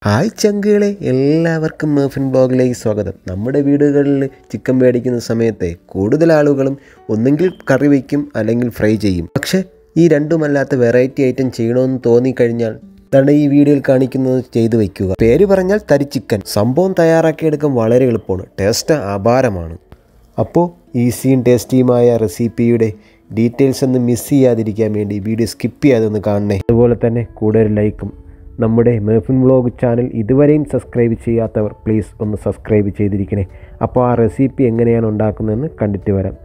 hi ചങ്കുകളെ എല്ലാവർക്കും മേഫിൻ ബ്ലോഗിലേക്ക് സ്വാഗതം നമ്മുടെ വീടുകളിൽ ചിക്കൻ മേടിക്കുന്ന സമയത്തെ കൂടുതൽ ആളുകളും ഒന്നെങ്കിൽ കറി വയ്ക്കും അല്ലെങ്കിൽ ഫ്രൈ ചെയ്യും പക്ഷേ ഈ രണ്ടുമല്ലാത്ത വെറൈറ്റി ഐറ്റം ചെയ്യണമെന്ന് തോന്നിക്കഴിഞ്ഞാൽ തന്നെ ഈ വീഡിയോയിൽ കാണിക്കുന്നത് ചെയ്തു വയ്ക്കുക പേര് പറഞ്ഞാൽ തരി ചിക്കൻ സംഭവം തയ്യാറാക്കിയെടുക്കാൻ വളരെ എളുപ്പമാണ് ടേസ്റ്റ് അപാരമാണ് അപ്പോൾ ഈസിയും ടേസ്റ്റിയുമായ റെസിപ്പിയുടെ ഡീറ്റെയിൽസ് ഒന്നും മിസ് ചെയ്യാതിരിക്കാൻ വേണ്ടി വീഡിയോ സ്കിപ്പ് ചെയ്യാതെ ഒന്ന് കാണണേ അതുപോലെ തന്നെ കൂടെ ഒരു ലൈക്കും നമ്മുടെ മേഫിൻ വ്ളോഗ് ചാനൽ ഇതുവരെയും സബ്സ്ക്രൈബ് ചെയ്യാത്തവർ പ്ലീസ് ഒന്ന് സബ്സ്ക്രൈബ് ചെയ്തിരിക്കണേ അപ്പോൾ ആ റെസിപ്പി എങ്ങനെയാണ് ഉണ്ടാക്കുന്നതെന്ന് കണ്ടിട്ട് വരാം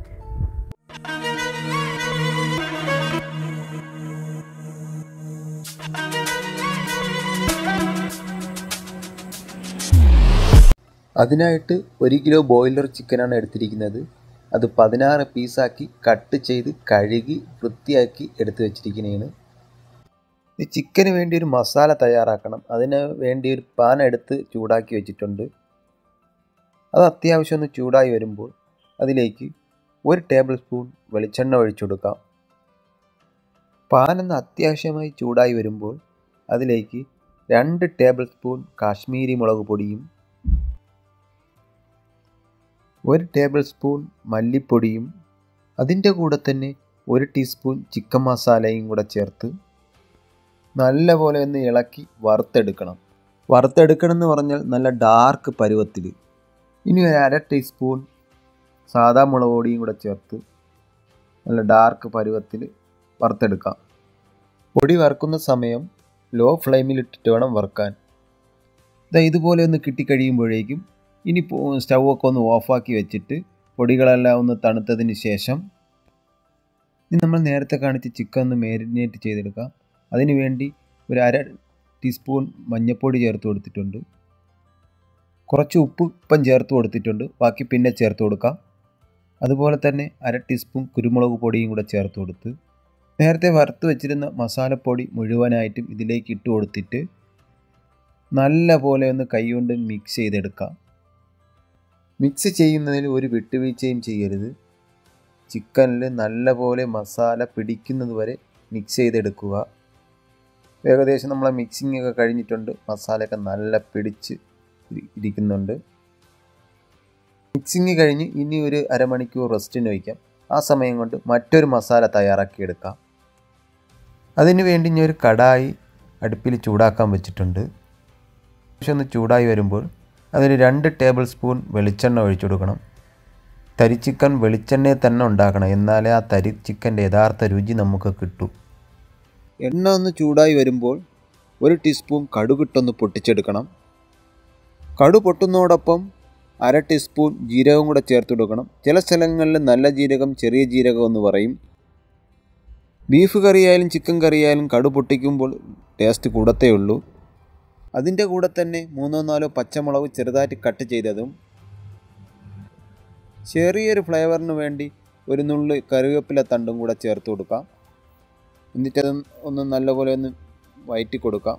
അതിനായിട്ട് ഒരു കിലോ ബോയിലർ ചിക്കനാണ് എടുത്തിരിക്കുന്നത് അത് പതിനാറ് പീസാക്കി കട്ട് ചെയ്ത് കഴുകി വൃത്തിയാക്കി എടുത്തു വെച്ചിരിക്കുന്നതാണ് ഈ ചിക്കന് വേണ്ടി ഒരു മസാല തയ്യാറാക്കണം അതിന് വേണ്ടി ഒരു പാൻ എടുത്ത് ചൂടാക്കി വെച്ചിട്ടുണ്ട് അത് അത്യാവശ്യം ഒന്ന് ചൂടായി വരുമ്പോൾ അതിലേക്ക് ഒരു ടേബിൾ സ്പൂൺ വെളിച്ചെണ്ണ ഒഴിച്ചു കൊടുക്കാം പാൻ ഒന്ന് അത്യാവശ്യമായി ചൂടായി വരുമ്പോൾ അതിലേക്ക് രണ്ട് ടേബിൾ സ്പൂൺ കാശ്മീരി മുളക് പൊടിയും ഒരു ടേബിൾ സ്പൂൺ മല്ലിപ്പൊടിയും അതിൻ്റെ കൂടെ തന്നെ ഒരു ടീസ്പൂൺ ചിക്കൻ മസാലയും കൂടെ ചേർത്ത് നല്ലപോലെ ഒന്ന് ഇളക്കി വറുത്തെടുക്കണം വറുത്തെടുക്കണം എന്ന് പറഞ്ഞാൽ നല്ല ഡാർക്ക് പരുവത്തിൽ ഇനി ഒരു അര ടീസ്പൂൺ സാദാ മുളക് പൊടിയും കൂടെ ചേർത്ത് നല്ല ഡാർക്ക് പരുവത്തിൽ വറുത്തെടുക്കാം പൊടി വറുക്കുന്ന സമയം ലോ ഫ്ലെയിമിൽ ഇട്ടിട്ട് വേണം വറുക്കാൻ ഇതാ ഇതുപോലെ ഒന്ന് കിട്ടിക്കഴിയുമ്പോഴേക്കും ഇനി സ്റ്റൗവൊക്കെ ഒന്ന് ഓഫാക്കി വെച്ചിട്ട് പൊടികളെല്ലാം ഒന്ന് തണുത്തതിന് ശേഷം ഇനി നമ്മൾ നേരത്തെ കാണിച്ച് ചിക്കൻ ഒന്ന് മാരിനേറ്റ് ചെയ്തെടുക്കാം അതിന് വേണ്ടി ഒരു അര ടീസ്പൂൺ മഞ്ഞൾപ്പൊടി ചേർത്ത് കൊടുത്തിട്ടുണ്ട് കുറച്ച് ഉപ്പ് ഇപ്പം ചേർത്ത് കൊടുത്തിട്ടുണ്ട് ബാക്കി പിന്നെ ചേർത്ത് കൊടുക്കാം അതുപോലെ തന്നെ അര ടീസ്പൂൺ കുരുമുളക് പൊടിയും കൂടെ ചേർത്ത് കൊടുത്ത് നേരത്തെ വറുത്ത് വെച്ചിരുന്ന മസാലപ്പൊടി മുഴുവനായിട്ടും ഇതിലേക്ക് ഇട്ട് കൊടുത്തിട്ട് നല്ല പോലെ ഒന്ന് കൈകൊണ്ട് മിക്സ് ചെയ്തെടുക്കാം മിക്സ് ചെയ്യുന്നതിൽ ഒരു വിട്ടുവീഴ്ചയും ചെയ്യരുത് ചിക്കനിൽ നല്ലപോലെ മസാല പിടിക്കുന്നത് വരെ മിക്സ് ചെയ്തെടുക്കുക ഏകദേശം നമ്മളെ മിക്സിംഗ് ഒക്കെ കഴിഞ്ഞിട്ടുണ്ട് മസാലയൊക്കെ നല്ല പിടിച്ച് ഇരിക്കുന്നുണ്ട് മിക്സിങ് കഴിഞ്ഞ് ഇനി ഒരു അരമണിക്കൂർ റെസ്റ്റിന് വയ്ക്കാം ആ സമയം കൊണ്ട് മറ്റൊരു മസാല തയ്യാറാക്കിയെടുക്കാം അതിന് വേണ്ടി ഞാൻ ഒരു കടായി അടുപ്പിൽ ചൂടാക്കാൻ വെച്ചിട്ടുണ്ട് പക്ഷെ ഒന്ന് ചൂടായി വരുമ്പോൾ അതിൽ രണ്ട് ടേബിൾ സ്പൂൺ വെളിച്ചെണ്ണ ഒഴിച്ചു കൊടുക്കണം തരി ചിക്കൻ വെളിച്ചെണ്ണയിൽ തന്നെ ഉണ്ടാക്കണം എന്നാലേ ആ തരി ചിക്കൻ്റെ യഥാർത്ഥ രുചി നമുക്ക് കിട്ടൂ എണ്ണ ഒന്ന് ചൂടായി വരുമ്പോൾ ഒരു ടീസ്പൂൺ കടുകിട്ടൊന്ന് പൊട്ടിച്ചെടുക്കണം കടു പൊട്ടുന്നതോടൊപ്പം അര ടീസ്പൂൺ ജീരകം കൂടെ ചേർത്ത് കൊടുക്കണം ചില സ്ഥലങ്ങളിൽ നല്ല ജീരകം ചെറിയ ജീരകം എന്ന് പറയും ബീഫ് കറിയായാലും ചിക്കൻ കറിയായാലും കടു പൊട്ടിക്കുമ്പോൾ ടേസ്റ്റ് കൂടത്തേ ഉള്ളൂ അതിൻ്റെ കൂടെ തന്നെ മൂന്നോ നാലോ പച്ചമുളക് ചെറുതായിട്ട് കട്ട് ചെയ്തതും ചെറിയൊരു ഫ്ലേവറിന് വേണ്ടി ഒരു നുള്ളി കറിവേപ്പില തണ്ടും കൂടെ ചേർത്ത് കൊടുക്കാം എന്നിട്ടത് ഒന്ന് നല്ലപോലെ ഒന്ന് വയറ്റി കൊടുക്കാം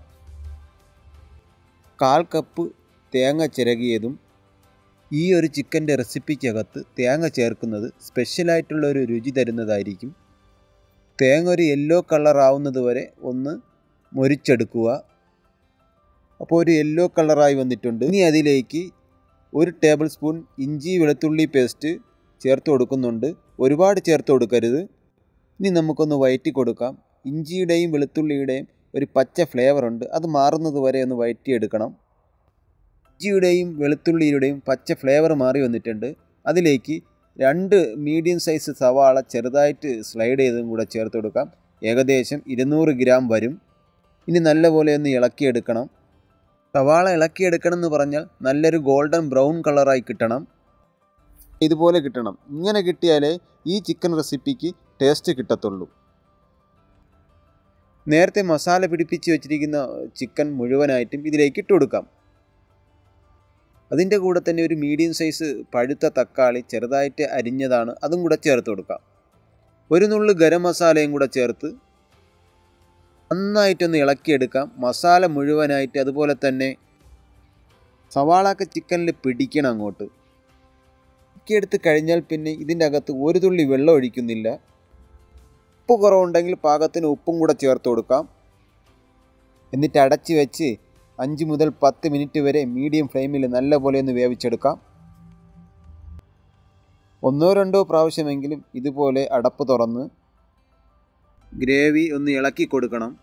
കാൽ കപ്പ് തേങ്ങ ചിരകിയതും ഈ ഒരു ചിക്കൻ്റെ റെസിപ്പിക്കകത്ത് തേങ്ങ ചേർക്കുന്നത് സ്പെഷ്യലായിട്ടുള്ള ഒരു രുചി തരുന്നതായിരിക്കും തേങ്ങ ഒരു യെല്ലോ കളർ ആവുന്നത് വരെ ഒന്ന് മൊരിച്ചെടുക്കുക അപ്പോൾ ഒരു യെല്ലോ കളറായി വന്നിട്ടുണ്ട് ഇനി അതിലേക്ക് ഒരു ടേബിൾ സ്പൂൺ ഇഞ്ചി വെളുത്തുള്ളി പേസ്റ്റ് ചേർത്ത് കൊടുക്കുന്നുണ്ട് ഒരുപാട് ചേർത്ത് കൊടുക്കരുത് ഇനി നമുക്കൊന്ന് വയറ്റി കൊടുക്കാം ഇഞ്ചിയുടെയും വെളുത്തുള്ളിയുടെയും ഒരു പച്ച ഫ്ലേവർ ഉണ്ട് അത് മാറുന്നത് വരെ ഒന്ന് വയറ്റിയെടുക്കണം ഇഞ്ചിയുടെയും വെളുത്തുള്ളിയുടെയും പച്ച ഫ്ലേവർ മാറി വന്നിട്ടുണ്ട് അതിലേക്ക് രണ്ട് മീഡിയം സൈസ് സവാള ചെറുതായിട്ട് സ്ലൈഡ് ചെയ്തതും കൂടെ ചേർത്ത് കൊടുക്കാം ഏകദേശം ഇരുന്നൂറ് ഗ്രാം വരും ഇനി നല്ലപോലെ ഒന്ന് ഇളക്കിയെടുക്കണം സവാള ഇളക്കിയെടുക്കണം എന്ന് പറഞ്ഞാൽ നല്ലൊരു ഗോൾഡൻ ബ്രൗൺ കളറായി കിട്ടണം ഇതുപോലെ കിട്ടണം ഇങ്ങനെ കിട്ടിയാലേ ഈ ചിക്കൻ റെസിപ്പിക്ക് ടേസ്റ്റ് കിട്ടത്തുള്ളൂ നേരത്തെ മസാല പിടിപ്പിച്ച് വെച്ചിരിക്കുന്ന ചിക്കൻ മുഴുവനായിട്ടും ഇതിലേക്ക് ഇട്ട് കൊടുക്കാം അതിൻ്റെ കൂടെ തന്നെ ഒരു മീഡിയം സൈസ് പഴുത്ത തക്കാളി ചെറുതായിട്ട് അരിഞ്ഞതാണ് അതും കൂടെ ചേർത്ത് കൊടുക്കാം ഒരു നുള്ളു ഗരം മസാലയും കൂടെ ചേർത്ത് നന്നായിട്ടൊന്ന് ഇളക്കിയെടുക്കാം മസാല മുഴുവനായിട്ട് അതുപോലെ തന്നെ സവാളൊക്കെ ചിക്കനിൽ പിടിക്കണം അങ്ങോട്ട് ഇളക്കിയെടുത്ത് കഴിഞ്ഞാൽ പിന്നെ ഇതിൻ്റെ അകത്ത് ഒരു തുള്ളി വെള്ളം ഒഴിക്കുന്നില്ല ഉപ്പ് കുറവുണ്ടെങ്കിൽ പാകത്തിന് ഉപ്പും കൂടെ ചേർത്ത് കൊടുക്കാം എന്നിട്ട് അടച്ച് വെച്ച് അഞ്ച് മുതൽ പത്ത് മിനിറ്റ് വരെ മീഡിയം ഫ്ലെയിമിൽ നല്ലപോലെ ഒന്ന് വേവിച്ചെടുക്കാം ഒന്നോ രണ്ടോ പ്രാവശ്യമെങ്കിലും ഇതുപോലെ അടപ്പ് തുറന്ന് ഗ്രേവി ഒന്ന് ഇളക്കി കൊടുക്കണം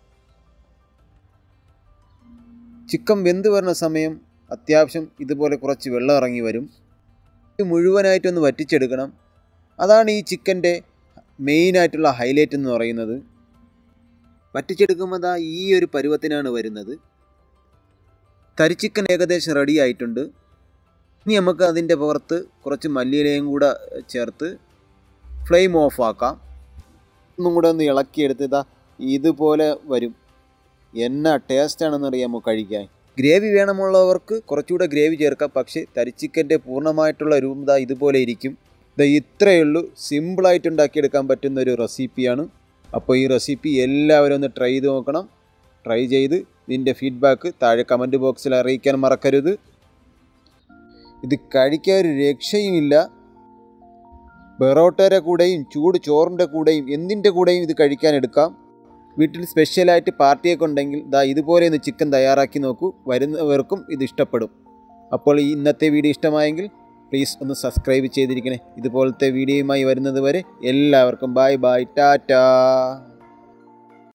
ചിക്കൻ വെന്ത് വരുന്ന സമയം അത്യാവശ്യം ഇതുപോലെ കുറച്ച് വെള്ളം ഇറങ്ങി വരും ഇത് മുഴുവനായിട്ടൊന്ന് വറ്റിച്ചെടുക്കണം അതാണ് ഈ ചിക്കൻ്റെ മെയിനായിട്ടുള്ള ഹൈലൈറ്റ് എന്ന് പറയുന്നത് വറ്റിച്ചെടുക്കുമ്പോൾ ദാ ഈ ഒരു പരുവത്തിനാണ് വരുന്നത് തരിച്ചിക്കൻ ഏകദേശം റെഡി ആയിട്ടുണ്ട് ഇനി നമുക്ക് അതിൻ്റെ പുറത്ത് കുറച്ച് മല്ലിയിലയും കൂടെ ചേർത്ത് ഫ്ലെയിം ഓഫ് ആക്കാം ഒന്നും കൂടെ ഒന്ന് ഇളക്കിയെടുത്ത് ഇതാ ഇതുപോലെ വരും എന്നാ ടേസ്റ്റാണെന്ന് അറിയാമോ കഴിക്കാൻ ഗ്രേവി വേണമുള്ളവർക്ക് കുറച്ചുകൂടെ ഗ്രേവി ചേർക്കാം പക്ഷേ തരിച്ചിക്കൻ്റെ പൂർണ്ണമായിട്ടുള്ള രൂപം ഇതാ ഇതുപോലെ ഇരിക്കും ഇത് ഇത്രയേ ഉള്ളൂ സിമ്പിളായിട്ട് ഉണ്ടാക്കിയെടുക്കാൻ പറ്റുന്ന ഒരു റെസിപ്പിയാണ് അപ്പോൾ ഈ റെസിപ്പി എല്ലാവരും ഒന്ന് ട്രൈ ചെയ്ത് നോക്കണം ട്രൈ ചെയ്ത് ഇതിൻ്റെ ഫീഡ്ബാക്ക് താഴെ കമൻറ്റ് ബോക്സിൽ അറിയിക്കാൻ മറക്കരുത് ഇത് കഴിക്കാൻ ഒരു രക്ഷയുമില്ല ബെറോട്ടയുടെ കൂടെയും ചൂട് ചോറിൻ്റെ കൂടെയും എന്തിൻ്റെ കൂടെയും ഇത് കഴിക്കാൻ എടുക്കാം വീട്ടിൽ സ്പെഷ്യലായിട്ട് പാർട്ടിയൊക്കെ ഉണ്ടെങ്കിൽ ദാ ഇതുപോലെ ഒന്ന് ചിക്കൻ തയ്യാറാക്കി നോക്കൂ വരുന്നവർക്കും ഇത് ഇഷ്ടപ്പെടും അപ്പോൾ ഈ ഇന്നത്തെ വീഡിയോ ഇഷ്ടമായെങ്കിൽ പ്ലീസ് ഒന്ന് സബ്സ്ക്രൈബ് ചെയ്തിരിക്കണേ ഇതുപോലത്തെ വീഡിയോയുമായി വരുന്നത് വരെ എല്ലാവർക്കും ബായ് ബായ് ടാറ്റാ